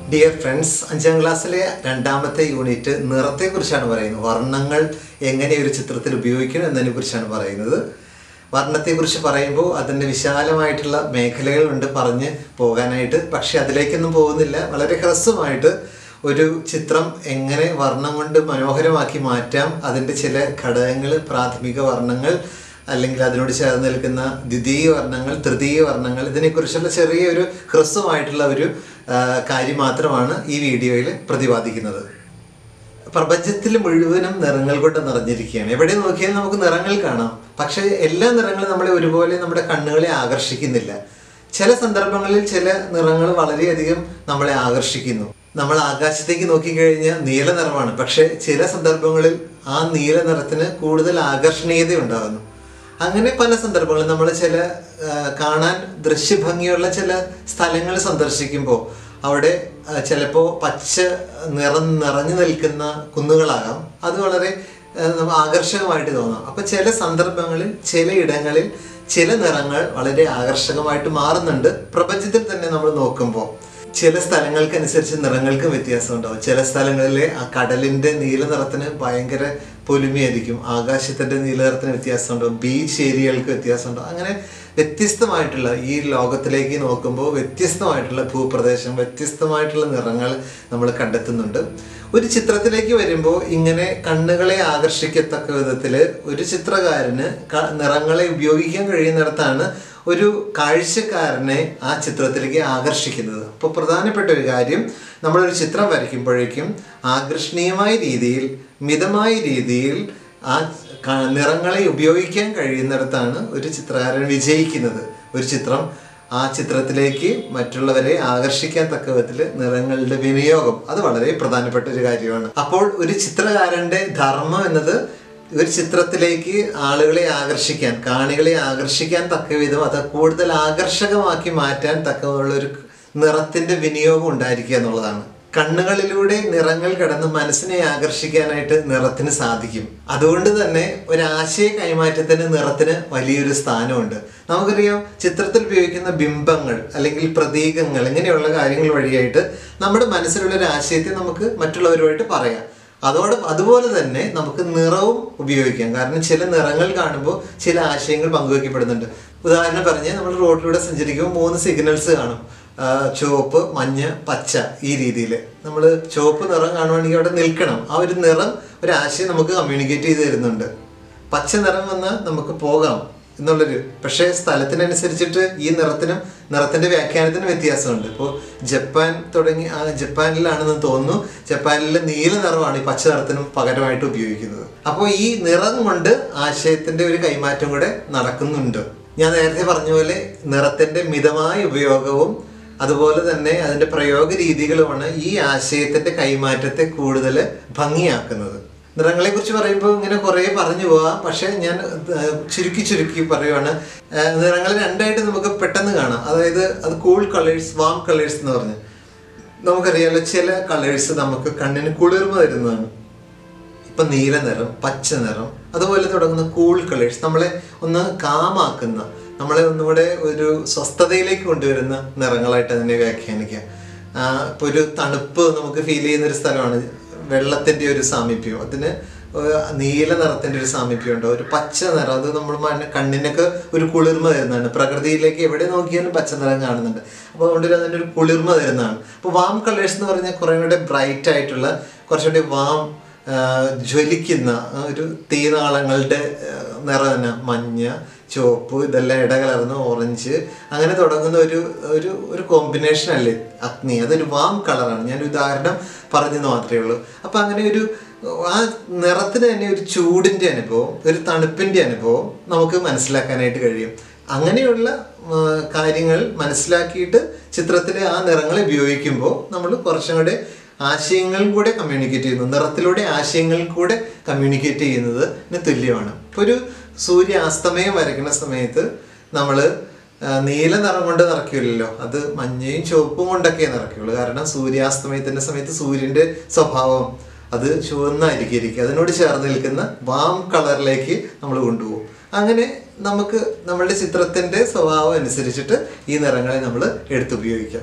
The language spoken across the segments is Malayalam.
ഡിയർ ഫ്രണ്ട്സ് അഞ്ചാം ക്ലാസ്സിലെ രണ്ടാമത്തെ യൂണിറ്റ് നിറത്തെക്കുറിച്ചാണ് പറയുന്നത് വർണ്ണങ്ങൾ എങ്ങനെ ഒരു ചിത്രത്തിൽ ഉപയോഗിക്കണം എന്നതിനെ കുറിച്ചാണ് പറയുന്നത് വർണ്ണത്തെക്കുറിച്ച് പറയുമ്പോൾ അതിൻ്റെ വിശാലമായിട്ടുള്ള മേഖലകളുണ്ട് പറഞ്ഞ് പോകാനായിട്ട് പക്ഷെ അതിലേക്കൊന്നും പോകുന്നില്ല വളരെ ഹ്രസ്വമായിട്ട് ഒരു ചിത്രം എങ്ങനെ വർണ്ണം കൊണ്ട് മനോഹരമാക്കി മാറ്റാം അതിൻ്റെ ചില ഘടകങ്ങൾ പ്രാഥമിക വർണ്ണങ്ങൾ അല്ലെങ്കിൽ അതിനോട് ചേർന്ന് നിൽക്കുന്ന ദ്വിതീയ വർണ്ണങ്ങൾ തൃതീയ വർണ്ണങ്ങൾ ഇതിനെക്കുറിച്ചുള്ള ചെറിയൊരു ഹ്രസ്വമായിട്ടുള്ള ഒരു ആ, കാര്യം മാത്രമാണ് ഈ വീഡിയോയിൽ പ്രതിപാദിക്കുന്നത് പ്രപഞ്ചത്തിൽ മുഴുവനും നിറങ്ങൾ കൊണ്ട് നിറഞ്ഞിരിക്കുകയാണ് എവിടെ നോക്കിയാലും നമുക്ക് നിറങ്ങൾ കാണാം പക്ഷേ എല്ലാ നിറങ്ങളും നമ്മളെ ഒരുപോലെ നമ്മുടെ കണ്ണുകളെ ആകർഷിക്കുന്നില്ല ചില സന്ദർഭങ്ങളിൽ ചില നിറങ്ങൾ വളരെയധികം നമ്മളെ ആകർഷിക്കുന്നു നമ്മൾ ആകാശത്തേക്ക് നോക്കിക്കഴിഞ്ഞാൽ നീല നിറമാണ് പക്ഷേ ചില സന്ദർഭങ്ങളിൽ ആ നീല നിറത്തിന് കൂടുതൽ ആകർഷണീയത ഉണ്ടാകുന്നു അങ്ങനെ പല സന്ദർഭങ്ങളിൽ നമ്മൾ ചില ആ, കാണാൻ ദൃശ്യഭംഗിയുള്ള ചില സ്ഥലങ്ങൾ സന്ദർശിക്കുമ്പോൾ അവിടെ ചിലപ്പോൾ പച്ച നിറം നിറഞ്ഞു നിൽക്കുന്ന കുന്നുകളാകാം അത് വളരെ ആ, നമ്മ ആകർഷകമായിട്ട് തോന്നാം അപ്പം ചില സന്ദർഭങ്ങളിൽ ചില ഇടങ്ങളിൽ ചില നിറങ്ങൾ വളരെ ആകർഷകമായിട്ട് മാറുന്നുണ്ട് പ്രപഞ്ചത്തിൽ തന്നെ നമ്മൾ നോക്കുമ്പോൾ ചില സ്ഥലങ്ങൾക്കനുസരിച്ച് നിറങ്ങൾക്ക് വ്യത്യാസം ഉണ്ടാവും ചില സ്ഥലങ്ങളിലെ ആ കടലിന്റെ നീല നിറത്തിന് ഭയങ്കര പൊലിമയായിരിക്കും ആകാശത്തിന്റെ നീല നിറത്തിന് വ്യത്യാസം ഉണ്ടാവും ബീച്ച് ഏരിയകൾക്ക് വ്യത്യാസം ഉണ്ടാവും അങ്ങനെ വ്യത്യസ്തമായിട്ടുള്ള ഈ ലോകത്തിലേക്ക് നോക്കുമ്പോൾ വ്യത്യസ്തമായിട്ടുള്ള ഭൂപ്രദേശം വ്യത്യസ്തമായിട്ടുള്ള നിറങ്ങൾ നമ്മൾ കണ്ടെത്തുന്നുണ്ട് ഒരു ചിത്രത്തിലേക്ക് വരുമ്പോൾ ഇങ്ങനെ കണ്ണുകളെ ആകർഷിക്കത്തക്ക വിധത്തിൽ ഒരു ചിത്രകാരന് ക- നിറങ്ങളെ ഉപയോഗിക്കാൻ കഴിയുന്നിടത്താണ് ഒരു കാഴ്ചക്കാരനെ ആ ചിത്രത്തിലേക്ക് ആകർഷിക്കുന്നത് അപ്പോൾ പ്രധാനപ്പെട്ട ഒരു കാര്യം നമ്മളൊരു ചിത്രം വരയ്ക്കുമ്പോഴേക്കും ആകർഷണീയമായ രീതിയിൽ മിതമായ രീതിയിൽ ആ ക- നിറങ്ങളെ ഉപയോഗിക്കാൻ കഴിയുന്നിടത്താണ് ഒരു ചിത്രകാരൻ വിജയിക്കുന്നത് ഒരു ചിത്രം ആ ചിത്രത്തിലേക്ക് മറ്റുള്ളവരെ ആകർഷിക്കാൻ തക്ക വിധത്തിൽ നിറങ്ങളുടെ വിനിയോഗം അത് വളരെ പ്രധാനപ്പെട്ട ഒരു കാര്യമാണ് അപ്പോൾ ഒരു ചിത്രകാരന്റെ ധർമ്മം എന്നത് ഒരു ചിത്രത്തിലേക്ക് ആളുകളെ ആകർഷിക്കാൻ കാണികളെ ആകർഷിക്കാൻ തക്ക വിധം അത് കൂടുതൽ ആകർഷകമാക്കി മാറ്റാൻ തക്കമുള്ള ഒരു നിറത്തിന്റെ വിനിയോഗം ഉണ്ടായിരിക്കുക എന്നുള്ളതാണ് കണ്ണുകളിലൂടെ നിറങ്ങൾ കടന്ന് മനസ്സിനെ ആകർഷിക്കാനായിട്ട് നിറത്തിന് സാധിക്കും അതുകൊണ്ട് തന്നെ ഒരു ആശയ കൈമാറ്റത്തിന് നിറത്തിന് വലിയൊരു സ്ഥാനമുണ്ട് നമുക്കറിയാം ചിത്രത്തിൽ ഉപയോഗിക്കുന്ന ബിംബങ്ങൾ അല്ലെങ്കിൽ പ്രതീകങ്ങൾ ഇങ്ങനെയുള്ള കാര്യങ്ങൾ വഴിയായിട്ട് നമ്മുടെ മനസ്സിലുള്ള ഒരു ആശയത്തെ നമുക്ക് മറ്റുള്ളവരുമായിട്ട് പറയാം അതോടെ അതുപോലെ തന്നെ നമുക്ക് നിറവും ഉപയോഗിക്കാം കാരണം ചില നിറങ്ങൾ കാണുമ്പോൾ ചില ആശയങ്ങൾ പങ്കുവയ്ക്കപ്പെടുന്നുണ്ട് ഉദാഹരണം പറഞ്ഞ് നമ്മൾ റോഡിലൂടെ സഞ്ചരിക്കുമ്പോൾ മൂന്ന് സിഗ്നൽസ് കാണും ആ, ചുവപ്പ് മഞ്ഞ പച്ച ഈ രീതിയിൽ നമ്മൾ ചുവപ്പ് നിറം കാണുവാണെങ്കിൽ അവിടെ നിൽക്കണം ആ ഒരു നിറം ഒരു ആശയം നമുക്ക് കമ്മ്യൂണിക്കേറ്റ് ചെയ്ത് തരുന്നുണ്ട് പച്ച നിറം വന്നാൽ നമുക്ക് പോകാം എന്നുള്ളൊരു പക്ഷേ സ്ഥലത്തിനനുസരിച്ചിട്ട് ഈ നിറത്തിനും നിറത്തിന്റെ വ്യാഖ്യാനത്തിനും വ്യത്യാസമുണ്ട് ഇപ്പോൾ ജപ്പാൻ തുടങ്ങി ആ ജപ്പാനിലാണെന്ന് തോന്നുന്നു ജപ്പാനിൽ നീല നിറമാണ് ഈ പച്ച നിറത്തിനും പകരമായിട്ട് ഉപയോഗിക്കുന്നത് അപ്പോൾ ഈ നിറം കൊണ്ട് ആശയത്തിന്റെ ഒരു കൈമാറ്റം കൂടെ നടക്കുന്നുണ്ട് ഞാൻ നേരത്തെ പറഞ്ഞ പോലെ നിറത്തിന്റെ മിതമായ ഉപയോഗവും അതുപോലെ തന്നെ അതിന്റെ പ്രയോഗ രീതികളുമാണ് ഈ ആശയത്തിന്റെ കൈമാറ്റത്തെ കൂടുതൽ ഭംഗിയാക്കുന്നത് നിറങ്ങളെ കുറിച്ച് പറയുമ്പോൾ ഇങ്ങനെ കുറേ പറഞ്ഞു പോവാം പക്ഷെ ഞാൻ ഏർ, ചുരുക്കി ചുരുക്കി പറയുവാണ് ഏർ, നിറങ്ങൾ രണ്ടായിട്ട് നമുക്ക് പെട്ടെന്ന് കാണാം അതായത് അത് കൂൾ കളേഴ്സ് വാം കളേഴ്സ് എന്ന് പറഞ്ഞ് നമുക്കറിയാലോ ചില കളേഴ്സ് നമുക്ക് കണ്ണിന് കുളിർമ തരുന്നതാണ് ഇപ്പൊ നീല നിറം പച്ച നിറം അതുപോലെ തുടങ്ങുന്ന കൂൾ കളേഴ്സ് നമ്മളെ ഒന്ന് കാമാക്കുന്ന നമ്മളെ ഒന്നുകൂടെ ഒരു സ്വസ്ഥതയിലേക്ക് കൊണ്ടുവരുന്ന നിറങ്ങളായിട്ട് അതിനെ വ്യാഖ്യാനിക്കാം ആ, ഇപ്പൊ ഒരു തണുപ്പ് നമുക്ക് ഫീൽ ചെയ്യുന്ന ഒരു സ്ഥലമാണ് വെള്ളത്തിന്റെ ഒരു സാമീപ്യം അതിന് ഒരു നീല നിറത്തിന്റെ ഒരു സാമീപ്യം ഉണ്ടോ ഒരു പച്ച നിറം അത് നമ്മൾ മന- കണ്ണിനൊക്കെ ഒരു കുളിർമ തരുന്നതാണ് പ്രകൃതിയിലേക്ക് എവിടെ നോക്കിയാലും പച്ച നിറം കാണുന്നുണ്ട് അപ്പോൾ അതുകൊണ്ട് അതിന് ഒരു കുളിർമ തരുന്നതാണ് അപ്പോൾ വാം കളേഴ്സ് എന്ന് പറഞ്ഞാൽ കുറേ കൂടെ ബ്രൈറ്റ് ആയിട്ടുള്ള കുറച്ചുകൂടി വാം ആ, ജ്വലിക്കുന്ന ആ, ഒരു തീനാളങ്ങളുടെ ആ, നിറം തന്നെ മഞ്ഞ ചുവപ്പ് ഇതെല്ലാം ഇടകലർന്ന് ഓറഞ്ച് അങ്ങനെ തുടങ്ങുന്ന ഒരു ഒരു ഒരു കോമ്പിനേഷൻ അല്ലേ അഗ്നി അതൊരു വാം കളറാണ് ഞാൻ ഉദാഹരണം പറഞ്ഞെന്ന് മാത്രമേ ഉള്ളൂ അപ്പം അങ്ങനെ ഒരു ആ നിറത്തിന് തന്നെ ഒരു ചൂടിൻ്റെ അനുഭവം ഒരു തണുപ്പിൻ്റെ അനുഭവം നമുക്ക് മനസ്സിലാക്കാനായിട്ട് കഴിയും അങ്ങനെയുള്ള ആ, കാര്യങ്ങൾ മനസ്സിലാക്കിയിട്ട് ചിത്രത്തിലെ ആ നിറങ്ങളെ ഉപയോഗിക്കുമ്പോൾ നമ്മൾ കുറച്ചും കൂടെ ആശയങ്ങൾ കൂടെ കമ്മ്യൂണിക്കേറ്റ് ചെയ്യുന്നു നിറത്തിലൂടെ ആശയങ്ങൾ കൂടെ കമ്മ്യൂണിക്കേറ്റ് ചെയ്യുന്നതിന് തുല്യമാണ് ഇപ്പോൾ ഒരു സൂര്യാസ്തമയം വരയ്ക്കുന്ന സമയത്ത് നമ്മൾ നീല നിറം കൊണ്ട് നിറയ്ക്കില്ലല്ലോ അത് മഞ്ഞയും ചുവപ്പും കൊണ്ടൊക്കെ നിറയ്ക്കുള്ളൂ കാരണം സൂര്യാസ്തമയത്തിന്റെ സമയത്ത് സൂര്യന്റെ സ്വഭാവം അത് ചുവന്നായിരിക്കും അതിനോട് ചേർന്ന് നിൽക്കുന്ന വാം കളറിലേക്ക് നമ്മൾ കൊണ്ടുപോകും അങ്ങനെ നമുക്ക് നമ്മളുടെ ചിത്രത്തിന്റെ സ്വഭാവം അനുസരിച്ചിട്ട് ഈ നിറങ്ങളെ നമ്മൾ എടുത്തുപയോഗിക്കാം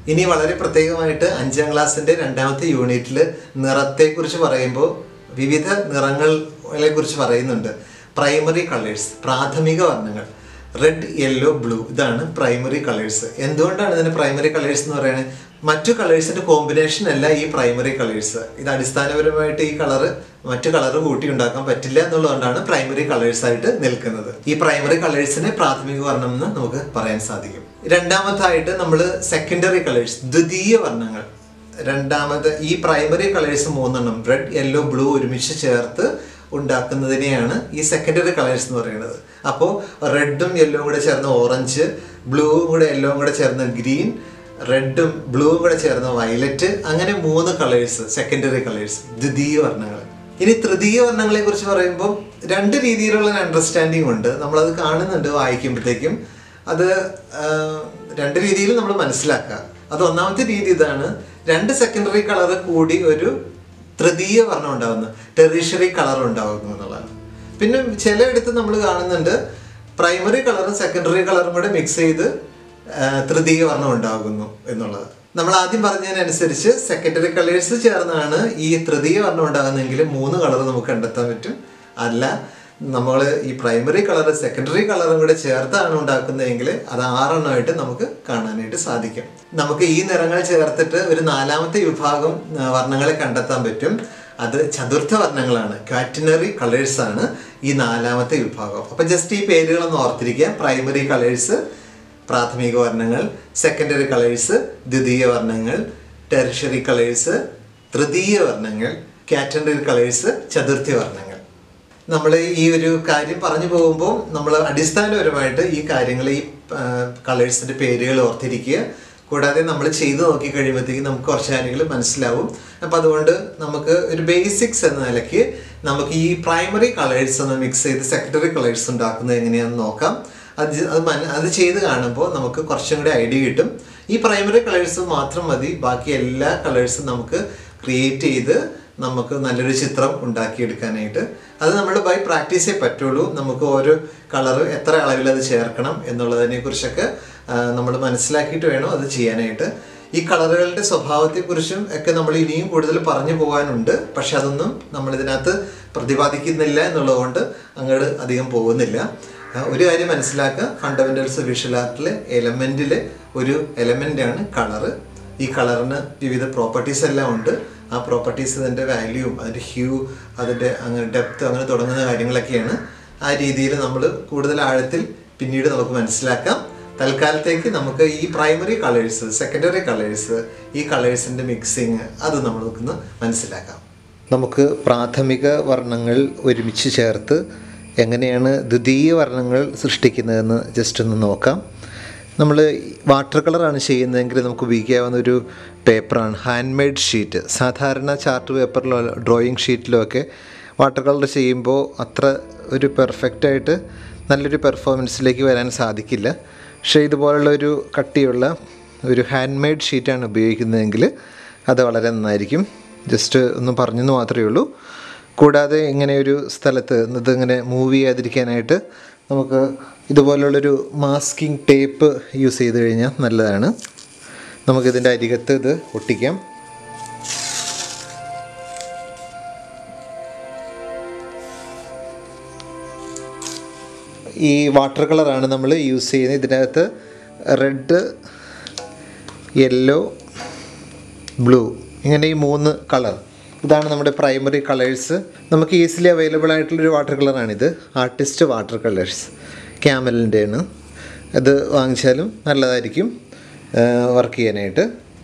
ഇനി വളരെ പ്രത്യേകമായിട്ട് അഞ്ചാം ക്ലാസ്സിൻ്റെ രണ്ടാമത്തെ യൂണിറ്റിൽ നിറത്തെക്കുറിച്ച് പറയുമ്പോൾ വിവിധ നിറങ്ങളെ കുറിച്ച് പറയുന്നുണ്ട് പ്രൈമറി കളേഴ്സ് പ്രാഥമിക വർണ്ണങ്ങൾ റെഡ് യെല്ലോ ബ്ലൂ ഇതാണ് പ്രൈമറി കളേഴ്സ് എന്തുകൊണ്ടാണ് ഇതിന് പ്രൈമറി കളേഴ്സ് എന്ന് പറയുന്നത് മറ്റു കളേഴ്സിന്റെ കോമ്പിനേഷൻ അല്ല ഈ പ്രൈമറി കളേഴ്സ് ഇത് അടിസ്ഥാനപരമായിട്ട് ഈ കളറ് മറ്റു കളർ കൂട്ടി ഉണ്ടാക്കാൻ പറ്റില്ല എന്നുള്ളതുകൊണ്ടാണ് പ്രൈമറി കളേഴ്സ് ആയിട്ട് നിൽക്കുന്നത് ഈ പ്രൈമറി കളേഴ്സിന് പ്രാഥമിക വർണ്ണം എന്ന് നമുക്ക് പറയാൻ സാധിക്കും രണ്ടാമതായിട്ട് നമ്മൾ സെക്കൻഡറി കളേഴ്സ് ദ്വിതീയ വർണ്ണങ്ങൾ രണ്ടാമത് ഈ പ്രൈമറി കളേഴ്സ് മൂന്നെണ്ണം റെഡ് യെല്ലോ ബ്ലൂ ഒരുമിച്ച് ചേർത്ത് ഉണ്ടാക്കുന്നതിനെയാണ് ഈ സെക്കൻഡറി കളേഴ്സ് എന്ന് പറയുന്നത് അപ്പോൾ റെഡും യെല്ലോവും കൂടെ ചേർന്ന് ഓറഞ്ച് ബ്ലൂവും കൂടെ യെല്ലോവും കൂടെ ചേർന്ന് ഗ്രീൻ റെഡും ബ്ലൂവും കൂടെ ചേർന്ന് വയലറ്റ് അങ്ങനെ മൂന്ന് കളേഴ്സ് സെക്കൻഡറി കളേഴ്സ് ദ്വിതീയ വർണ്ണങ്ങൾ ഇനി തൃതീയ വർണ്ണങ്ങളെ കുറിച്ച് പറയുമ്പോൾ രണ്ട് രീതിയിലുള്ള അണ്ടർസ്റ്റാൻഡിങ് ഉണ്ട് നമ്മളത് കാണുന്നുണ്ട് വായിക്കുമ്പോഴത്തേക്കും അത് ആ, രണ്ട് രീതിയിൽ നമ്മൾ മനസ്സിലാക്കുക അത് ഒന്നാമത്തെ രീതി ഇതാണ് രണ്ട് സെക്കൻഡറി കളർ കൂടി ഒരു തൃതീയ വർണ്ണം ഉണ്ടാകുന്നു ടെറിഷറി കളർ ഉണ്ടാകുന്നു എന്നുള്ളതാണ് പിന്നെ ചിലയിടത്ത് നമ്മൾ കാണുന്നുണ്ട് പ്രൈമറി കളറും സെക്കൻഡറി കളറും കൂടെ മിക്സ് ചെയ്ത് ആ, തൃതീയ വർണ്ണം ഉണ്ടാകുന്നു എന്നുള്ളത് നമ്മൾ ആദ്യം പറഞ്ഞതിനനുസരിച്ച് സെക്കൻഡറി കളേഴ്സ് ചേർന്നാണ് ഈ തൃതീയ വർണ്ണം ഉണ്ടാകുന്നതെങ്കിൽ മൂന്ന് കളർ നമുക്ക് കണ്ടെത്താൻ പറ്റും അല്ല നമ്മൾ ഈ പ്രൈമറി കളർ സെക്കൻഡറി കളറും കൂടെ ചേർത്താണ് ഉണ്ടാക്കുന്നതെങ്കിൽ അത് ആറെണ്ണമായിട്ട് നമുക്ക് കാണാനായിട്ട് സാധിക്കും നമുക്ക് ഈ നിറങ്ങൾ ചേർത്തിട്ട് ഒരു നാലാമത്തെ വിഭാഗം ആ, വർണ്ണങ്ങളെ കണ്ടെത്താൻ പറ്റും അത് ചതുർത്ഥ വർണ്ണങ്ങളാണ് കാറ്റിനറി കളേഴ്സ് ആണ് ഈ നാലാമത്തെ വിഭാഗം അപ്പം ജസ്റ്റ് ഈ പേരുകളൊന്ന് ഓർത്തിരിക്കുക പ്രൈമറി കളേഴ്സ് പ്രാഥമിക വർണ്ണങ്ങൾ സെക്കൻഡറി കളേഴ്സ് ദ്വിതീയ വർണ്ണങ്ങൾ ടെറിഷറി കളേഴ്സ് തൃതീയ വർണ്ണങ്ങൾ കാറ്റനറി കളേഴ്സ് ചതുർത്ഥി വർണ്ണങ്ങൾ നമ്മൾ ഈ ഒരു കാര്യം പറഞ്ഞു പോകുമ്പോൾ നമ്മൾ അടിസ്ഥാനപരമായിട്ട് ഈ കാര്യങ്ങൾ ഈ കളേഴ്സിൻ്റെ പേരുകൾ ഓർത്തിരിക്കുക കൂടാതെ നമ്മൾ ചെയ്തു നോക്കി കഴിയുമ്പോഴത്തേക്കും നമുക്ക് കുറച്ച് കാര്യങ്ങൾ മനസ്സിലാവും അപ്പം അതുകൊണ്ട് നമുക്ക് ഒരു ബേസിക്സ് എന്ന നിലയ്ക്ക് നമുക്ക് ഈ പ്രൈമറി കളേഴ്സ് ഒന്ന് മിക്സ് ചെയ്ത് സെക്കൻഡറി കളേഴ്സ് ഉണ്ടാക്കുന്നത് എങ്ങനെയാണെന്ന് നോക്കാം അത് ജ- അത് മന അത് ചെയ്ത് കാണുമ്പോൾ നമുക്ക് കുറച്ചും കൂടി ഐഡിയ കിട്ടും ഈ പ്രൈമറി കളേഴ്സ് മാത്രം മതി ബാക്കി എല്ലാ കളേഴ്സും നമുക്ക് ക്രിയേറ്റ് ചെയ്ത് നമുക്ക് നല്ലൊരു ചിത്രം ഉണ്ടാക്കിയെടുക്കാനായിട്ട് അത് നമ്മൾ ബൈ പ്രാക്ടീസേ പറ്റുള്ളൂ നമുക്ക് ഓരോ കളർ എത്ര അളവിൽ അത് ചേർക്കണം എന്നുള്ളതിനെ കുറിച്ചൊക്കെ നമ്മൾ മനസ്സിലാക്കിയിട്ട് വേണം അത് ചെയ്യാനായിട്ട് ഈ കളറുകളുടെ സ്വഭാവത്തെക്കുറിച്ചും ഒക്കെ നമ്മൾ ഇനിയും കൂടുതൽ പറഞ്ഞു പോകാനുണ്ട് പക്ഷെ അതൊന്നും നമ്മൾ ഇതിനകത്ത് പ്രതിപാദിക്കുന്നില്ല എന്നുള്ളതുകൊണ്ട് അങ്ങോട്ട് അധികം പോകുന്നില്ല ആ, ഒരു കാര്യം മനസ്സിലാക്കുക ഫണ്ടമെന്റൽസ് വിഷ്വൽ ആർട്ടിലെ എലമെന്റിലെ ഒരു എലമെന്റ് ആണ് കളറ് ഈ കളറിന് വിവിധ പ്രോപ്പർട്ടീസ് എല്ലാം ഉണ്ട് ആ പ്രോപ്പർട്ടീസ് അതിൻ്റെ വാല്യൂവും അതിൻ്റെ ഹ്യൂ അതിൻ്റെ അങ്ങനെ ഡെപ്ത് അങ്ങനെ തുടങ്ങുന്ന കാര്യങ്ങളൊക്കെയാണ് ആ രീതിയിൽ നമ്മൾ കൂടുതൽ ആഴത്തിൽ പിന്നീട് നമുക്ക് മനസ്സിലാക്കാം തൽക്കാലത്തേക്ക് നമുക്ക് ഈ പ്രൈമറി കളേഴ്സ് സെക്കൻഡറി കളേഴ്സ് ഈ കളേഴ്സിൻ്റെ മിക്സിങ് അത് നമുക്കൊന്ന് മനസ്സിലാക്കാം നമുക്ക് പ്രാഥമിക വർണ്ണങ്ങൾ ഒരുമിച്ച് ചേർത്ത് എങ്ങനെയാണ് ദ്വിതീയ വർണ്ണങ്ങൾ സൃഷ്ടിക്കുന്നതെന്ന് ജസ്റ്റ് ഒന്ന് നോക്കാം നമ്മൾ വാട്ടർ കളറാണ് ചെയ്യുന്നതെങ്കിൽ നമുക്ക് ഉപയോഗിക്കാവുന്ന ഒരു പേപ്പറാണ് ഹാൻഡ് മെയ്ഡ് ഷീറ്റ് സാധാരണ ചാർട്ട് പേപ്പറിലോ ഡ്രോയിങ് ഷീറ്റിലോ ഒക്കെ വാട്ടർ കളർ ചെയ്യുമ്പോൾ അത്ര ഒരു പെർഫെക്റ്റായിട്ട് നല്ലൊരു പെർഫോമൻസിലേക്ക് വരാൻ സാധിക്കില്ല പക്ഷേ ഇതുപോലുള്ള ഒരു കട്ടിയുള്ള ഒരു ഹാൻഡ് മെയ്ഡ് ഷീറ്റാണ് ഉപയോഗിക്കുന്നതെങ്കിൽ അത് വളരെ നന്നായിരിക്കും ജസ്റ്റ് ഒന്ന് പറഞ്ഞെന്ന് മാത്രമേ ഉള്ളൂ കൂടാതെ ഇങ്ങനെ ഒരു സ്ഥലത്ത് ഇതിങ്ങനെ മൂവ് ചെയ്യാതിരിക്കാനായിട്ട് നമുക്ക് ഇതുപോലുള്ളൊരു മാസ്കിംഗ് ടേപ്പ് യൂസ് ചെയ്ത് കഴിഞ്ഞാൽ നല്ലതാണ് നമുക്കിതിൻ്റെ അരികത്ത് ഇത് ഒട്ടിക്കാം ഈ വാട്ടർ കളറാണ് നമ്മൾ യൂസ് ചെയ്യുന്നത് ഇതിനകത്ത് റെഡ് യെല്ലോ ബ്ലൂ ഇങ്ങനെ ഈ മൂന്ന് കളർ ഇതാണ് നമ്മുടെ പ്രൈമറി കളേഴ്സ് നമുക്ക് ഈസിലി അവൈലബിൾ ആയിട്ടുള്ളൊരു വാട്ടർ കളറാണിത് ആർട്ടിസ്റ്റ് വാട്ടർ കളേഴ്സ് ക്യാമലിൻ്റെയാണ് ഇത് വാങ്ങിച്ചാലും നല്ലതായിരിക്കും വർക്ക് ചെയ്യാനായിട്ട്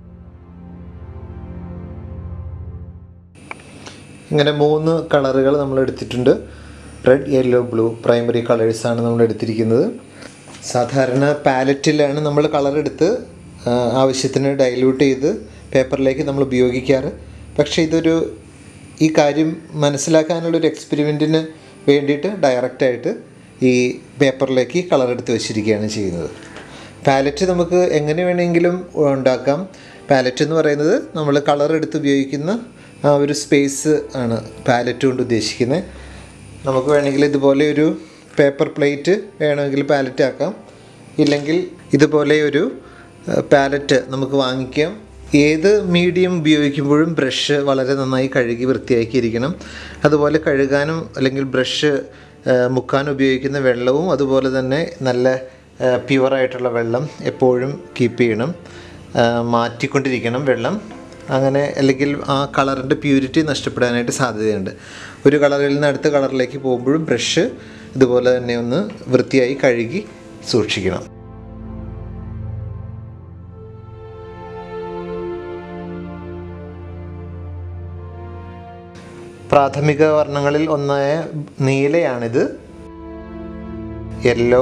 ഇങ്ങനെ മൂന്ന് കളറുകൾ നമ്മൾ എടുത്തിട്ടുണ്ട് റെഡ് യെല്ലോ ബ്ലൂ പ്രൈമറി കളേഴ്സാണ് നമ്മൾ എടുത്തിരിക്കുന്നത് സാധാരണ പാലറ്റിലാണ് നമ്മൾ കളർ എടുത്ത് ആ, ആവശ്യത്തിന് ഡൈല്യൂട്ട് ചെയ്ത് പേപ്പറിലേക്ക് നമ്മൾ ഉപയോഗിക്കാറ് പക്ഷേ ഇതൊരു ഈ കാര്യം മനസ്സിലാക്കാനുള്ളൊരു എക്സ്പെരിമെൻറ്റിന് വേണ്ടിയിട്ട് ഡയറക്റ്റായിട്ട് ഈ പേപ്പറിലേക്ക് കളർ എടുത്ത് വെച്ചിരിക്കുകയാണ് ചെയ്യുന്നത് പാലറ്റ് നമുക്ക് എങ്ങനെ വേണമെങ്കിലും ഉണ്ടാക്കാം പാലറ്റ് എന്ന് പറയുന്നത് നമ്മൾ കളർ എടുത്ത് ഉപയോഗിക്കുന്ന ആ ഒരു സ്പേസ് ആണ് പാലറ്റ് കൊണ്ട് ഉദ്ദേശിക്കുന്നത് നമുക്ക് വേണമെങ്കിൽ ഇതുപോലെ ഒരു പേപ്പർ പ്ലേറ്റ് വേണമെങ്കിൽ പാലറ്റ് ആക്കാം ഇല്ലെങ്കിൽ ഇതുപോലെ ഒരു പാലറ്റ് നമുക്ക് വാങ്ങിക്കാം ഏത് മീഡിയം ഉപയോഗിക്കുമ്പോഴും ബ്രഷ് വളരെ നന്നായി കഴുകി വൃത്തിയാക്കിയിരിക്കണം അതുപോലെ കഴുകാനും അല്ലെങ്കിൽ ബ്രഷ് മുക്കാൻ ഉപയോഗിക്കുന്ന വെള്ളവും അതുപോലെ തന്നെ നല്ല പ്യുവറായിട്ടുള്ള വെള്ളം എപ്പോഴും കീപ്പ് ചെയ്യണം ആ, മാറ്റിക്കൊണ്ടിരിക്കണം വെള്ളം അങ്ങനെ അല്ലെങ്കിൽ ആ കളറിൻ്റെ പ്യൂരിറ്റി നഷ്ടപ്പെടാനായിട്ട് സാധ്യതയുണ്ട് ഒരു കളറിൽ നിന്ന് അടുത്ത കളറിലേക്ക് പോകുമ്പോഴും ബ്രഷ് ഇതുപോലെ തന്നെ ഒന്ന് വൃത്തിയായി കഴുകി സൂക്ഷിക്കണം പ്രാഥമിക വർണ്ണങ്ങളിൽ ഒന്നായ നീലയാണിത് yellow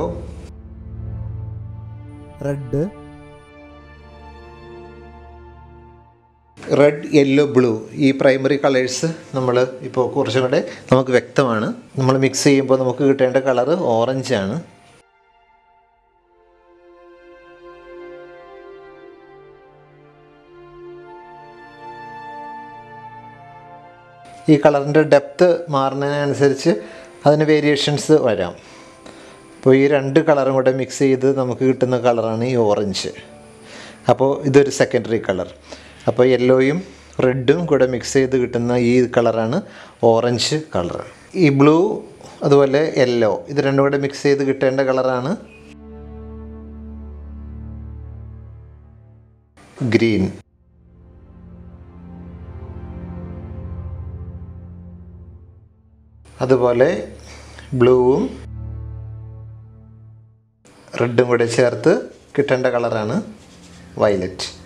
red red yellow blue ഈ പ്രൈമറി കളേഴ്സ് നമ്മൾ ഇപ്പോൾ കുറച്ചും കൂടെ നമുക്ക് വ്യക്തമാണ് നമ്മൾ മിക്സ് ചെയ്യുമ്പോൾ നമുക്ക് കിട്ടേണ്ട കളറ് ഓറഞ്ചാണ് ഈ കളറിൻ്റെ ഡെപ്ത്ത് മാറുന്നതിനനുസരിച്ച് അതിന് വേരിയേഷൻസ് വരാം അപ്പോൾ ഈ രണ്ട് കളറും കൂടെ മിക്സ് ചെയ്ത് നമുക്ക് കിട്ടുന്ന കളറാണ് ഈ ഓറഞ്ച് അപ്പോൾ ഇതൊരു സെക്കൻഡറി കളർ അപ്പോൾ യെല്ലോയും റെഡും കൂടെ മിക്സ് ചെയ്ത് കിട്ടുന്ന ഈ കളറാണ് ഓറഞ്ച് കളർ ഈ ബ്ലൂ അതുപോലെ യെല്ലോ ഇത് രണ്ടും കൂടെ മിക്സ് ചെയ്ത് കിട്ടേണ്ട കളറാണ് ഗ്രീൻ അതുപോലെ ബ്ലൂവും റെഡും കൂടെ ചേർത്ത് കിട്ടേണ്ട കളറാണ് വയലറ്റ്